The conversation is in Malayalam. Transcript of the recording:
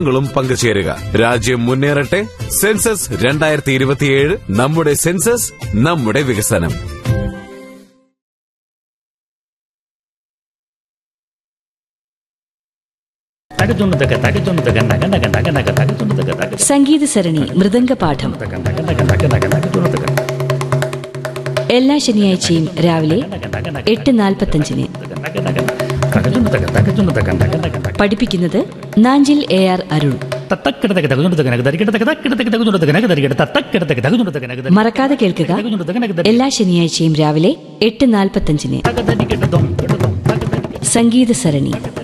ങ്ങളും പങ്കുചേരുക രാജ്യം മുന്നേറട്ടെ സെൻസസ് രണ്ടായിരത്തി ഇരുപത്തിയേഴ് നമ്മുടെ സെൻസസ് നമ്മുടെ വികസനം തകച്ചുണ്ടതൊക്കെ തകച്ചുണ്ടതൊക്കെ നക നക നക നക തകച്ചുണ്ടതൊക്കെ തക സംഗീത സരണി മൃദംഗ പാഠം നക നക നക നക നക തകച്ചുണ്ടതൊക്കെ എല്ലാ ശനിയാഴ്ചയും രാവിലെ നക നക നക എട്ട് നാൽപ്പത്തഞ്ചിന് നക നക തകച്ചുണ്ടതൊക്കെ തകച്ചുണ്ടതൊക്കെ നക നക നക പഠിപ്പിക്കുന്നത് നാഞ്ചിൽ എ ആർ അരുൺ തത്തക്കിടതൊക്കെ തകച്ചുണ്ടതൊക്കെ നക തരികിട തക്കിടതൊക്കെ തകച്ചുണ്ടതൊക്കെ നക തരികിട തത്തക്കിടതൊക്കെ തകച്ചുണ്ടതൊക്കെ നക തരി മറക്കാതെ കേൾക്കുക തകച്ചുണ്ടതൊക്കെ നക തരി എല്ലാ ശനിയാഴ്ചയും രാവിലെ എട്ട് നാൽപ്പത്തഞ്ചിന് തക തരികിട ദം കിട ദം തക തരികിട സംഗീത സരണി തക